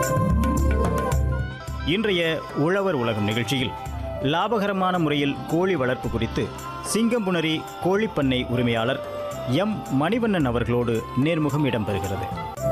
இன்றைய உழவர் உலகம் நிகழ்ச்சியில் லாபகரமான முறையில் கோழி வளர்ப்பு குறித்து சிங்கம்புணரி கோழிப்பண்ணை உரிமையாளர் எம் மணிவண்ணன் அவர்களோடு நேர்முகம் இடம்பெறுகிறது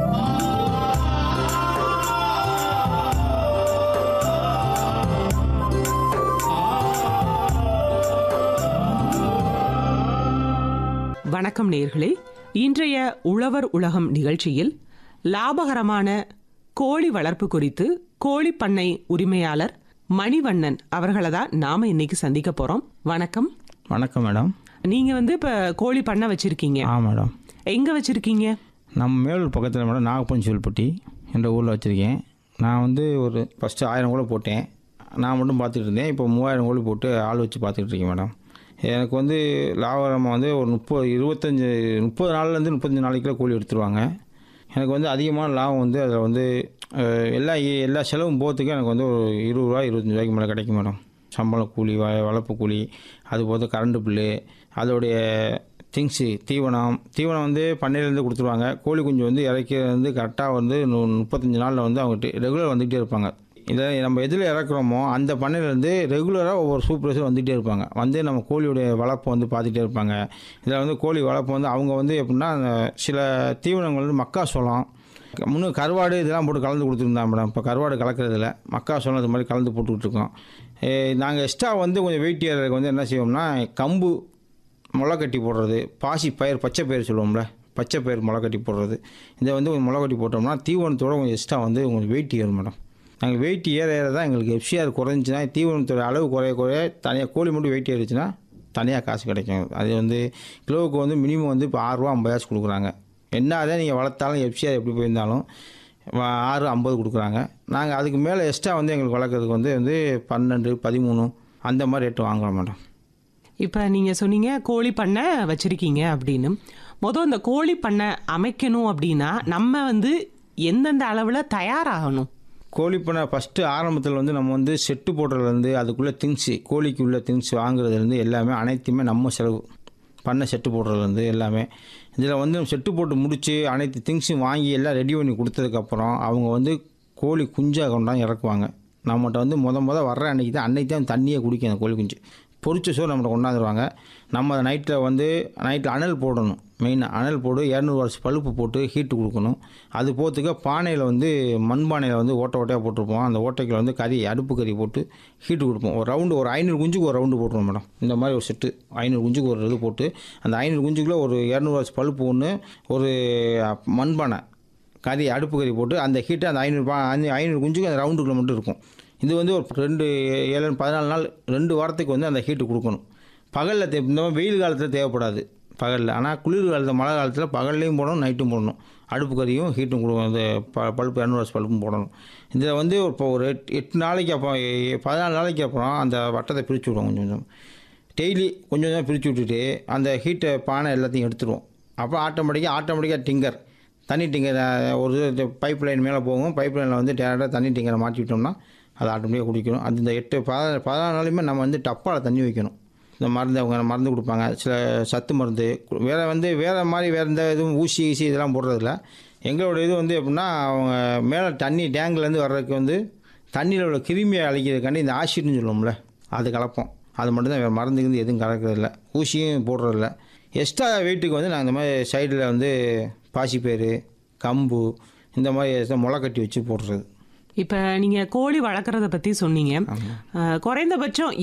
வணக்கம் நேர்களே இன்றைய உழவர் உலகம் நிகழ்ச்சியில் லாபகரமான கோழி வளர்ப்பு குறித்து கோழி பண்ணை உரிமையாளர் மணிவண்ணன் அவர்களை தான் நாம இன்னைக்கு சந்திக்க போறோம் வணக்கம் வணக்கம் மேடம் நீங்க வந்து இப்ப கோழி பண்ணை வச்சிருக்கீங்க ஆ மேடம் எங்க வச்சிருக்கீங்க நம்ம மேலூர் பக்கத்தில் மேடம் நாகப்பன் சிவல்பட்டி என்ற ஊரில் வச்சுருக்கேன் நான் வந்து ஒரு ஃபஸ்ட்டு ஆயிரம் கோழி போட்டேன் நான் மட்டும் பார்த்துட்டு இருந்தேன் இப்போ மூவாயிரம் கோழி போட்டு ஆள் வச்சு பார்த்துக்கிட்டு இருக்கேன் மேடம் எனக்கு வந்து லாபகரமாக வந்து ஒரு முப்பது இருபத்தஞ்சி முப்பது நாள்லேருந்து முப்பத்தஞ்சு நாளைக்குள்ள கோழி எடுத்துருவாங்க எனக்கு வந்து அதிகமான லாபம் வந்து அதில் வந்து அஹ், எல்லா எல்லா செலவும் போகிறதுக்கு எனக்கு வந்து ஒரு இருபது ரூபா இருபத்தஞ்சி ரூபாய்க்கு மேலே கிடைக்கும் மேடம் சம்பளம் கூலி வ வளர்ப்பு கூலி அது போக கரண்ட் பில்லு அதோடைய திங்ஸு தீவனம் தீவனம் வந்து பண்ணையிலேருந்து கொடுத்துருவாங்க கோழி குஞ்சு வந்து இறக்கி வந்து கரெக்டாக வந்து நு- முப்பத்தஞ்சு நாளில் வந்து அவங்க ரெகுலர் வந்துகிட்டே இருப்பாங்க இதை நம்ம எதில் இறக்குறோமோ அந்த பண்ணையிலேருந்து ரெகுலராக ஒவ்வொரு சூப்பர்வைசர் வந்துகிட்டே இருப்பாங்க வந்து நம்ம கோழியுடைய வளர்ப்பை வந்து பார்த்துட்டே இருப்பாங்க இதில் வந்து கோழி வளர்ப்பு வந்து அவங்க வந்து எப்படின்னா அந்த சில தீவனங்கள் வந்து மக்காசோளம் முன்னும் கருவாடு இதெல்லாம் போட்டு கலந்து கொடுத்துருந்தாங்க மேடம் இப்போ கருவாடு கலக்கிறதில்ல மக்காசோளம் இது மாதிரி கலந்து போட்டுக்கிட்டு இருக்கோம் நாங்கள் எக்ஸ்ட்ரா வந்து கொஞ்சம் வெயிட் ஏறதுக்கு வந்து என்ன செய்வோம்னா கம்பு முளை கட்டி போடுறது பாசி பயிர் பச்சை பயிர் சொல்லுவோம்ல பச்சை பயிர் முளை கட்டி போடுறது இதை வந்து கொஞ்சம் முளை கட்டி போட்டோம்னா தீவனத்தோட கொஞ்சம் எக்ஸ்ட்ரா வந்து கொஞ்சம் வெயிட் ஏறும் மேடம் நாங்கள் வெயிட் ஏற ஏற தான் எங்களுக்கு எஃப்சிஆர் குறைஞ்சின்னா தீவனத்தோட அளவு குறைய குறைய தனியாக கோழி மட்டும் வெயிட் ஏறிச்சுன்னா தனியாக காசு கிடைக்கும் அது வந்து கிலோவுக்கு வந்து மினிமம் வந்து இப்போ ஆறுரூவா ஐம்பதாச்சு கொடுக்குறாங்க என்ன தான் நீங்கள் வளர்த்தாலும் எஃப்சிஆர் எப்படி போயிருந்தாலும் வ- ஆறு ஐம்பது கொடுக்குறாங்க நாங்கள் அதுக்கு மேலே எக்ஸ்ட்ரா வந்து எங்களுக்கு வளர்க்குறதுக்கு வந்து வந்து பன்னெண்டு பதிமூணு அந்த மாதிரி ரேட்டு வாங்குறோம் மேடம் இப்ப நீங்க சொன்னீங்க கோழி பண்ணை வச்சிருக்கீங்க அப்படின்னு மொதல் இந்த கோழி பண்ணை அமைக்கணும் அப்படின்னா நம்ம வந்து எந்தெந்த அளவுல தயாராகணும் கோழிப்பண்ணை ஃபஸ்ட்டு ஆரம்பத்தில் வந்து நம்ம வந்து செட்டு போடுறதுலேருந்து அதுக்குள்ளே திங்ஸு கோழிக்கு உள்ள திங்ஸ் வாங்குறதுலேருந்து எல்லாமே அனைத்துமே நம்ம செலவு பண்ணை செட்டு போடுறதுலேருந்து எல்லாமே இதில் வந்து செட்டு போட்டு முடித்து அனைத்து திங்ஸும் வாங்கி எல்லாம் ரெடி பண்ணி கொடுத்ததுக்கப்புறம் அவங்க வந்து கோழி குஞ்சாக கொண்டாந்து இறக்குவாங்க நம்மகிட்ட வந்து முத முத வர்ற அன்னைக்கு தான் அன்னைக்கு தான் தண்ணியை குடிக்கும் அந்த கோழி குஞ்சு பொரிச்ச சோறு நம்மகிட்ட கொண்டாந்துருவாங்க நம்ம அதை நைட்டில் வந்து நைட்டில் அனல் போடணும் மெயினாக அனல் போட்டு இரநூறு வருஷம் பழுப்பு போட்டு ஹீட்டு கொடுக்கணும் அது போகிறதுக்கு பானையில் வந்து மண் பானையில் வந்து ஓட்டை ஓட்டையாக போட்டிருப்போம் அந்த ஓட்டைக்கு வந்து கறி அடுப்பு கறி போட்டு ஹீட்டு கொடுப்போம் ஒரு ரவுண்டு ஒரு ஐநூறு குஞ்சுக்கு ஒரு ரவுண்டு போட்டுருவோம் மேடம் இந்த மாதிரி ஒரு செட்டு ஐநூறு குஞ்சுக்கு ஒரு இது போட்டு அந்த ஐநூறு குஞ்சுக்குள்ளே ஒரு இரநூறு வருஷம் பழுப்பு ஒன்று ஒரு மண்பானை கறி அடுப்பு கறி போட்டு அந்த ஹீட்டு அந்த ஐநூறு பா அந்த ஐநூறு குஞ்சுக்கு அந்த ரவுண்டுக்குள்ள மட்டும் இருக்கும் இது வந்து ஒரு ரெண்டு ஏழு பதினாலு நாள் ரெண்டு வாரத்துக்கு வந்து அந்த ஹீட்டு கொடுக்கணும் பகலில் தே இந்த மாதிரி வெயில் காலத்தில் தேவைப்படாது பகலில் ஆனால் குளிர் காலத்தில் மழை காலத்தில் பகல்லையும் போடணும் நைட்டும் போடணும் அடுப்பு கறியும் ஹீட்டும் கொடுக்கணும் அந்த ப பழுப்பு இரநூறு வருஷம் பழுப்பும் போடணும் இதில் வந்து இப்போ ஒரு எட்டு எட்டு நாளைக்கு அப்புறம் எ- பதினாலு நாளைக்கு அப்புறம் அந்த வட்டத்தை பிரித்து விடுவோம் கொஞ்சம் கொஞ்சம் டெய்லி கொஞ்சம் கொஞ்சம் பிரித்து விட்டுட்டு அந்த ஹீட்டை பானை எல்லாத்தையும் எடுத்துருவோம் அப்புறம் ஆட்டோமேட்டிக்காக ஆட்டோமேட்டிக்காக டிங்கர் தண்ணி டிங்கர் அஹ், ஒரு பைப் லைன் மேலே போகும் பைப் லைனில் வந்து டேரெக்டாக தண்ணி டிங்கரை மாட்டி விட்டோம்னா அது ஆட்டோமேட்டிக்காக குடிக்கணும் அது இந்த எட்டு பத பதினாலு நாளையுமே நம்ம வந்து டப்பாவில் தண்ணி வைக்கணும் இந்த மருந்து அவங்க மருந்து கொடுப்பாங்க சில சத்து மருந்து கு- வேறு வந்து வேறு மாதிரி வேறு எந்த இதுவும் ஊசி ஈசி இதெல்லாம் போடுறதில்ல எங்களோட இது வந்து எப்படின்னா அவங்க மேலே தண்ணி டேங்க்லேருந்து வர்றதுக்கு வந்து தண்ணியில் உள்ள கிருமியை அழிக்கிறதுக்காண்டி இந்த ஆசிட்னு சொல்லுவோம்ல அது கலப்போம் அது மட்டும்தான் வேறு மருந்து கிருந்து எதுவும் கலக்கிறதில்ல ஊசியும் போடுறதில்ல எக்ஸ்ட்ரா வெயிட்டுக்கு வந்து நான் இந்த மாதிரி சைடில் வந்து பாசிப்பயிறு கம்பு இந்த மாதிரி முளை கட்டி வச்சு போடுறது இப்ப நீங்க கோழி வளர்க்குறத பத்தி சொன்னீங்க அஹ், குறைந்தபட்சம்